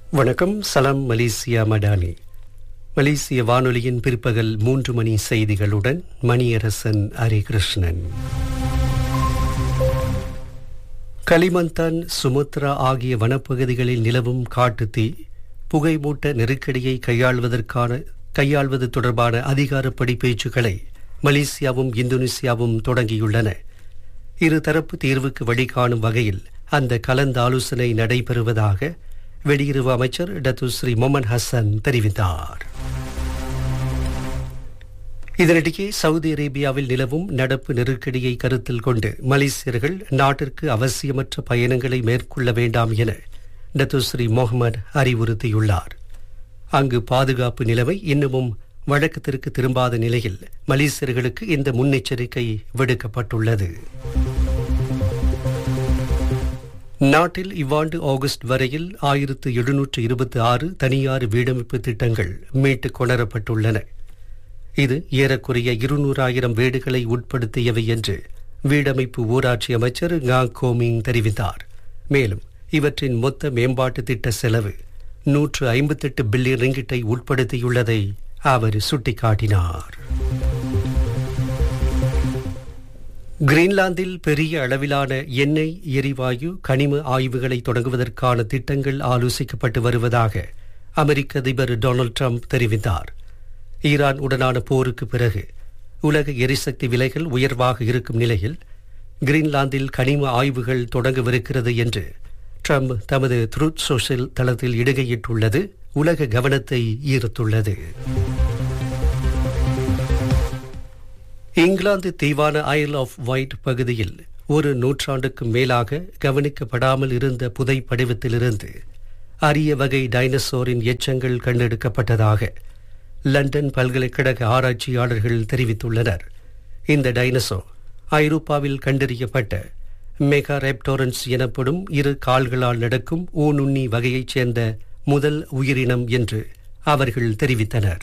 வணக்கம் சலாம் மலேசியா மடானி மலேசிய வானொலியின் பிற்பகல் மூன்று மணி செய்திகளுடன் மணியரசன் ஹரிகிருஷ்ணன் கலிமந்தான் சுமுத்ரா ஆகிய வனப்பகுதிகளில் நிலவும் காட்டுத்தீ புகைமூட்ட நெருக்கடியை கையாள்வதற்கான கையாள்வது தொடர்பான அதிகாரப்படி பேச்சுக்களை மலேசியாவும் இந்தோனேசியாவும் தொடங்கியுள்ளன இருதரப்பு தீர்வுக்கு வழிகாணும் வகையில் அந்த கலந்தாலோசனை நடைபெறுவதாக வெளியுறவு அமைச்சர் டத்துஸ்ரீ மொமன் ஹசன் தெரிவித்தார் இதனிடையே சவுதி அரேபியாவில் நிலவும் நடப்பு நெருக்கடியை கருத்தில் கொண்டு மலேசியர்கள் நாட்டிற்கு அவசியமற்ற பயணங்களை மேற்கொள்ள வேண்டாம் என டத்துஸ்ரீ முகமது அறிவுறுத்தியுள்ளார் அங்கு பாதுகாப்பு நிலைமை இன்னமும் வழக்கத்திற்கு திரும்பாத நிலையில் மலேசியர்களுக்கு இந்த முன்னெச்சரிக்கை விடுக்கப்பட்டுள்ளது நாட்டில் இவ்வாண்டு ஆகஸ்ட் வரையில் ஆயிரத்து எழுநூற்று இருபத்தி ஆறு தனியார் வீடமைப்பு திட்டங்கள் மீட்டுக் கொணரப்பட்டுள்ளன இது ஏறக்குறைய இருநூறாயிரம் வீடுகளை உட்படுத்தியவை என்று வீடமைப்பு ஊராட்சி அமைச்சர் ngா கோமிங் தெரிவித்தார் மேலும் இவற்றின் மொத்த மேம்பாட்டு திட்ட செலவு நூற்று ஐம்பத்தெட்டு பில்லியன் ரிங்கிட்டை உட்படுத்தியுள்ளதை அவர் சுட்டிக்காட்டினார் கிரீன்லாந்தில் பெரிய அளவிலான எண்ணெய் எரிவாயு கனிம ஆய்வுகளை தொடங்குவதற்கான திட்டங்கள் ஆலோசிக்கப்பட்டு வருவதாக அமெரிக்க அதிபர் டொனால்டு ட்ரம்ப் தெரிவித்தார் ஈரான் உடனான போருக்கு பிறகு உலக எரிசக்தி விலைகள் உயர்வாக இருக்கும் நிலையில் கிரீன்லாந்தில் கனிம ஆய்வுகள் தொடங்கவிருக்கிறது என்று ட்ரம்ப் தமது த்ரூத் சோஷியல் தளத்தில் இடுகையிட்டுள்ளது உலக கவனத்தை ஈர்த்துள்ளது இங்கிலாந்து தீவான ஐல் ஆஃப் ஒயிட் பகுதியில் ஒரு நூற்றாண்டுக்கு மேலாக கவனிக்கப்படாமல் இருந்த புதை படிவத்திலிருந்து அரிய வகை டைனசோரின் எச்சங்கள் கண்டெடுக்கப்பட்டதாக லண்டன் பல்கலைக்கழக ஆராய்ச்சியாளர்கள் தெரிவித்துள்ளனர் இந்த டைனசோ ஐரோப்பாவில் கண்டறியப்பட்ட மெகாரெப்டோரன்ஸ் எனப்படும் இரு கால்களால் நடக்கும் ஊனுண்ணி வகையைச் சேர்ந்த முதல் உயிரினம் என்று அவர்கள் தெரிவித்தனர்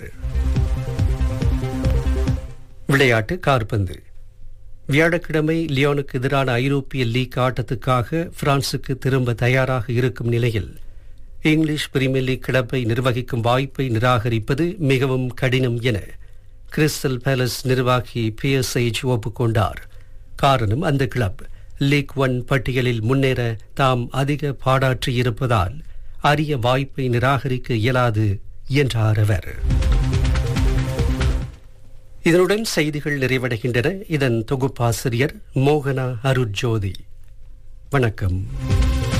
விளையாட்டு கார்பந்து வியாழக்கிழமை லியோனுக்கு எதிரான ஐரோப்பிய லீக் ஆட்டத்துக்காக பிரான்சுக்கு திரும்ப தயாராக இருக்கும் நிலையில் இங்கிலீஷ் பிரீமியர் லீக் கிளப்பை நிர்வகிக்கும் வாய்ப்பை நிராகரிப்பது மிகவும் கடினம் என கிறிஸ்டல் பேலஸ் நிர்வாகி பிஎஸ்ஐச் ஒப்புக்கொண்டார் காரணம் அந்த கிளப் லீக் ஒன் பட்டியலில் முன்னேற தாம் அதிக பாடாற்றியிருப்பதால் அரிய வாய்ப்பை நிராகரிக்க இயலாது என்றார் அவர் இதனுடன் செய்திகள் நிறைவடைகின்றன இதன் தொகுப்பாசிரியர் மோகனா அருட்ஜோதி வணக்கம்